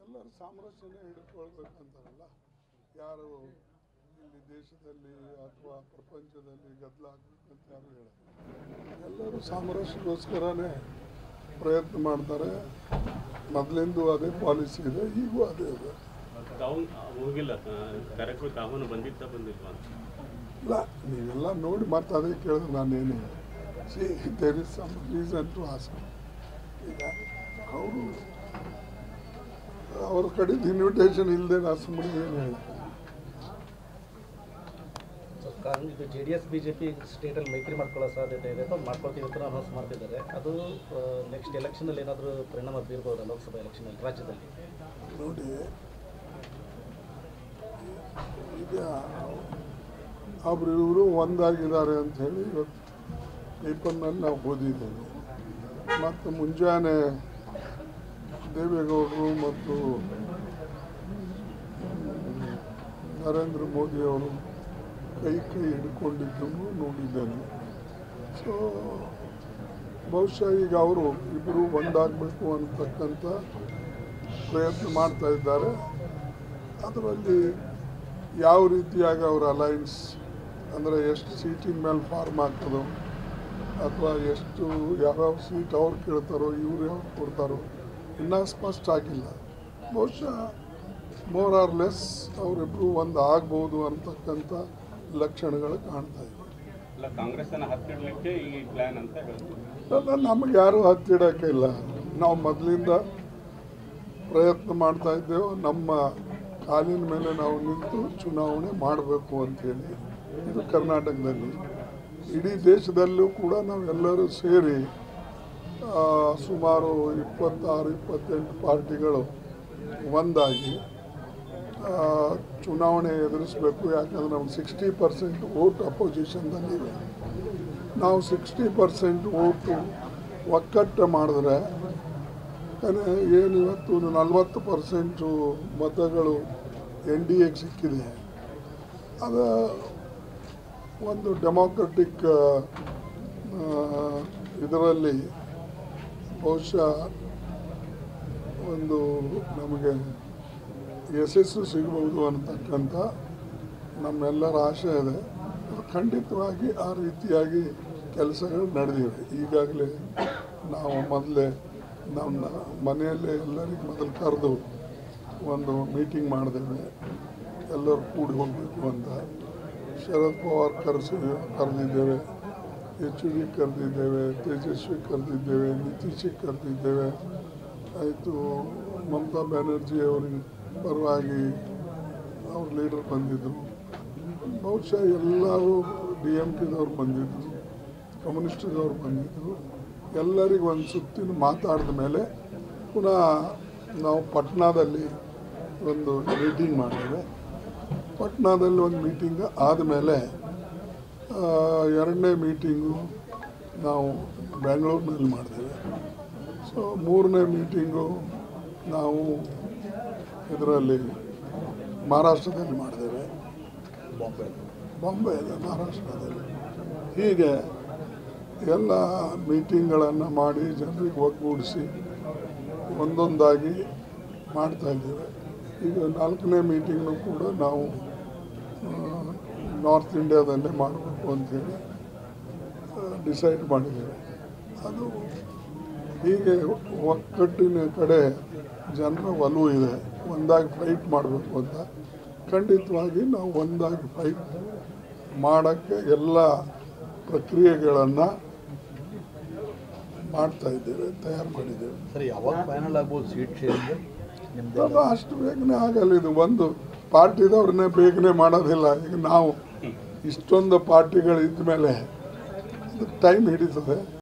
ಎಲ್ಲರೂ ಸಾಮರಸ್ಯನೇ ಹಿಡ್ಕೊಳ್ಬೇಕಂತಾರಲ್ಲ ಯಾರು ಇಲ್ಲಿ ದೇಶದಲ್ಲಿ ಅಥವಾ ಪ್ರಪಂಚದಲ್ಲಿ ಗದ್ದಲ ಆಗ್ಬೇಕಂತ ಯಾರು ಹೇಳಲ್ಲ ಎಲ್ಲರೂ ಸಾಮರಸ್ಯಕ್ಕೋಸ್ಕರನೇ ಪ್ರಯತ್ನ ಮಾಡ್ತಾರೆ ಮೊದಲಿಂದು ಅದೇ ಪಾಲಿಸಿ ಇದೆ ಈಗೂ ಅದೇ ಇದೆ ತಾವು ಹೋಗಿಲ್ಲ ಆ, ಕಾರ್ಯಕ್ರಮಕ್ಕೆ ಆಹ್ವಾನ ಬಂದಿತ್ತ ಬಂದಿಲ್ವಾ ಅಂತ ಇಲ್ಲ ನೀವೆಲ್ಲ ನೋಡಿ ಮತ್ತೆ ಅದೇ ಕೇಳಿದ್ರೆ ನಾನೇನು see there is some reason to ask ಈಗ ಅವರು ಅವ್ರ ಕಡೆದು ಇನ್ವಿಟೇಷನ್ ಇಲ್ಲದೆ ನಾ ಸುಮ್ಮನೆ ಏನು ಹೇಳಿ ಸೊ ಕಾರಣ ಇದು J D S B J P ಸ್ಟೇಟಲ್ಲಿ ಮೈತ್ರಿ ಮಾಡ್ಕೊಳ್ಳೋ ಸಾಧ್ಯತೆ ಇದೆ ಅಥವಾ ಮಾಡ್ಕೊಳ್ತೀವಿ ಅಂತ ಅನೌನ್ಸ್ ಮಾಡ್ತಿದ್ದಾರೆ ಅದು ನೆಕ್ಸ್ಟ್ ಎಲೆಕ್ಷನಲ್ಲಿ ಏನಾದರೂ ಪರಿಣಾಮ ಬೀರ್ಬೋದಾ ಲೋಕಸಭಾ ಎಲೆಕ್ಷನಲ್ಲಿ ರಾಜ್ಯದಲ್ಲಿ ನೋಡಿ ಈಗ ಒಬ್ರು ಇವರು ಒಂದಾಗಿದ್ದಾರೆ ಅಂತ ಹೇಳಿ ಇವತ್ತು ಪೇಪರ್ನಲ್ಲಿ ನಾವು ಓದಿದ್ದೇವೆ ಮತ್ತು ಮುಂಜಾನೆ ದೇವೇಗೌಡರು ಮತ್ತು ನರೇಂದ್ರ ಮೋದಿಯವರು ಕೈ ಕೈ ಹಿಡ್ಕೊಂಡಿದ್ದನ್ನು ನೋಡಿದ್ದೇನೆ ಸೊ ಬಹುಶಃ ಈಗ ಅವರು ಇಬ್ಬರು ಒಂದಾಗಬೇಕು ಅಂತಕ್ಕಂಥ ಪ್ರಯತ್ನ ಮಾಡ್ತಾ ಇದ್ದಾರೆ ಅದರಲ್ಲಿ ಯಾವ ರೀತಿಯಾಗಿ ಅವರ ಅಲೈನ್ಸ್ ಅಂದರೆ ಎಷ್ಟು ಸೀಟಿನ ಮೇಲೆ ಫಾರ್ಮ್ ಆಗ್ತದೋ ಅಥವಾ ಎಷ್ಟು ಯಾವ್ಯಾವ ಸೀಟ್ ಅವ್ರು ಕೇಳ್ತಾರೋ ಇವ್ರು ಯಾವ್ದು ಕೊಡ್ತಾರೋ ಇನ್ನೂ ಸ್ಪಷ್ಟ ಆಗಿಲ್ಲ ಬಹುಶಃ ಮೋರ್ ಆರ್ ಲೆಸ್ ಅವರಿಬ್ಬರು ಒಂದು ಆಗ್ಬೋದು ಅಂತಕ್ಕಂಥ ಲಕ್ಷಣಗಳು ಕಾಣ್ತಾ ಇವೆ ಅಲ್ಲ ಕಾಂಗ್ರೆಸ್ ಅನ್ನ ಹತ್ತಿಡ್ಲಿಕ್ಕೆ ಈ ಪ್ಲಾನ್ ಅಂತ ಹೇಳ್ತೀವಿ ಅಲ್ಲ, ನಮಗೆ ಯಾರೂ ಹತ್ತಿಡೋಕೆ ಇಲ್ಲ ನಾವು ಮೊದಲಿಂದ ಪ್ರಯತ್ನ ಮಾಡ್ತಾ ಇದ್ದೇವೆ ನಮ್ಮ ಕಾಲಿನ ಮೇಲೆ ನಾವು ನಿಂತು ಚುನಾವಣೆ ಮಾಡಬೇಕು ಅಂತೇಳಿ ಇದು ಕರ್ನಾಟಕದಲ್ಲಿ ಇಡೀ ದೇಶದಲ್ಲೂ ಕೂಡ ನಾವೆಲ್ಲರೂ ಸೇರಿ ಆ, ಸುಮಾರು ಇಪ್ಪತ್ತಾರು ಇಪ್ಪತ್ತೆಂಟು ಪಾರ್ಟಿಗಳು ಒಂದಾಗಿ ಆ, ಚುನಾವಣೆ ಎದುರಿಸಬೇಕು ಯಾಕಂದ್ರೆ ನಮ್ಗೆ ಸಿಕ್ಸ್ಟಿ ಪರ್ಸೆಂಟ್ ವೋಟ್ ಅಪೋಸಿಷನ್ದಲ್ಲಿದೆ ನಾವು ಸಿಕ್ಸ್ಟಿ ಪರ್ಸೆಂಟ್ ವೋಟು ಒಕ್ಕಟ್ಟು ಮಾಡಿದ್ರೆ ಯಾಕಂದ್ರೆ ಏನು ಇವತ್ತು ನಲ್ವತ್ತು ಪರ್ಸೆಂಟು ಮತಗಳು ಎನ್ ಡಿ ಎಗೆ ಸಿಕ್ಕಿದೆ ಅದು ಒಂದು ಡೆಮೋಕ್ರೆಟಿಕ್ ಇದರಲ್ಲಿ ಬಹುಶಃ ಒಂದು ನಮಗೆ ಯಶಸ್ಸು ಸಿಗಬಹುದು ಅಂತಕ್ಕಂಥ ನಮ್ಮೆಲ್ಲರ ಆಶೆ ಇದೆ ಅದು ಖಂಡಿತವಾಗಿ ಆ ರೀತಿಯಾಗಿ ಕೆಲಸಗಳು ನಡೆದಿವೆ ಈಗಾಗಲೇ ನಾವು ಮೊದಲೇ ನಮ್ಮ ಮನೆಯಲ್ಲೇ ಎಲ್ಲರಿಗೂ ಮೊದಲು ಕರೆದು ಒಂದು ಮೀಟಿಂಗ್ ಮಾಡಿದ್ದೇವೆ ಎಲ್ಲರೂ ಕೂಡಿ ಹೋಗಬೇಕು ಅಂತ ಶರದ್ ಪವಾರ್ ಕರೆಸಿ ಕರೆದಿದ್ದೇವೆ ಎಚ್ ಡಿ ಕರೆದಿದ್ದೇವೆ ತೇಜಸ್ವಿ ಕರೆದಿದ್ದೇವೆ ನಿತೀಶಿಗೆ ಕರೆದಿದ್ದೇವೆ ಆಯಿತು ಮಮತಾ ಬ್ಯಾನರ್ಜಿ ಅವರಿಗೆ ಪರವಾಗಿ ಅವ್ರ ಲೀಡರ್ ಬಂದಿದ್ದರು ಬಹುಶಃ ಎಲ್ಲರೂ ಡಿ ಎಮ್ ಕೆದವ್ರು ಬಂದಿದ್ದರು ಕಮ್ಯುನಿಸ್ಟ್ದವ್ರು ಬಂದಿದ್ದರು ಎಲ್ಲರಿಗೂ ಒಂದು ಸುತ್ತಿನ ಮಾತಾಡಿದ ಮೇಲೆ ಪುನಃ ನಾವು ಪಟ್ನಾದಲ್ಲಿ ಒಂದು ಮೀಟಿಂಗ್ ಮಾಡಿದ್ದೇವೆ ಪಟ್ನಾದಲ್ಲಿ ಒಂದು ಮೀಟಿಂಗ್ ಆದಮೇಲೆ ಎರಡನೇ ಮೀಟಿಂಗು ನಾವು ಬೆಂಗಳೂರಿನಲ್ಲಿ ಮಾಡಿದ್ದೇವೆ ಸೊ ಮೂರನೇ ಮೀಟಿಂಗು ನಾವು ಇದರಲ್ಲಿ ಮಹಾರಾಷ್ಟ್ರದಲ್ಲಿ ಮಾಡಿದ್ದೇವೆ ಬಾಂಬೆ ಇದೆ ಮಹಾರಾಷ್ಟ್ರದಲ್ಲಿ ಹೀಗೆ ಎಲ್ಲ ಮೀಟಿಂಗ್ಗಳನ್ನು ಮಾಡಿ ಜನರಿಗೆ ಒಗ್ಗೂಡಿಸಿ ಒಂದೊಂದಾಗಿ ಮಾಡ್ತಾ ಇದ್ದೇವೆ ಈಗ ನಾಲ್ಕನೇ ಮೀಟಿಂಗ್ನು ಕೂಡ ನಾವು ಆ, ನಾರ್ತ್ ಇಂಡಿಯಾದಲ್ಲೇ ಮಾಡಬೇಕು ಅಂತೇಳಿ ಡಿಸೈಡ್ ಮಾಡಿದ್ದೇವೆ ಅದು ಹೀಗೆ ಒಕ್ಕಟ್ಟಿನ ಕಡೆ ಜನರ ಒಲವು ಇದೆ ಒಂದಾಗಿ ಫೈಟ್ ಮಾಡಬೇಕು ಅಂತ ಖಂಡಿತವಾಗಿ ನಾವು ಒಂದಾಗಿ ಫೈಟ್ ಮಾಡೋಕ್ಕೆ ಎಲ್ಲ ಪ್ರಕ್ರಿಯೆಗಳನ್ನು ಮಾಡ್ತಾ ಇದ್ದೇವೆ ತಯಾರು ಮಾಡಿದ್ದೇವೆ ಸರ್ ಯಾವಾಗ ಫೈನಲ್ ಆಗ್ಬೋದು ಸೀಟ್ ಶೇರ್ ನಿಮ್ದು ಅದು ಅಷ್ಟು ಬೇಗನೆ ಆಗಲ್ಲ ಇದು ಒಂದು ಪಾರ್ಟಿದವ್ರನ್ನೇ ಬೇಗನೆ ಮಾಡೋದಿಲ್ಲ ಈಗ ನಾವು ಇಷ್ಟೊಂದು ಪಾರ್ಟಿಗಳು ಇದ್ದ ಮೇಲೆ ಟೈಮ್ ಹಿಡಿತದೆ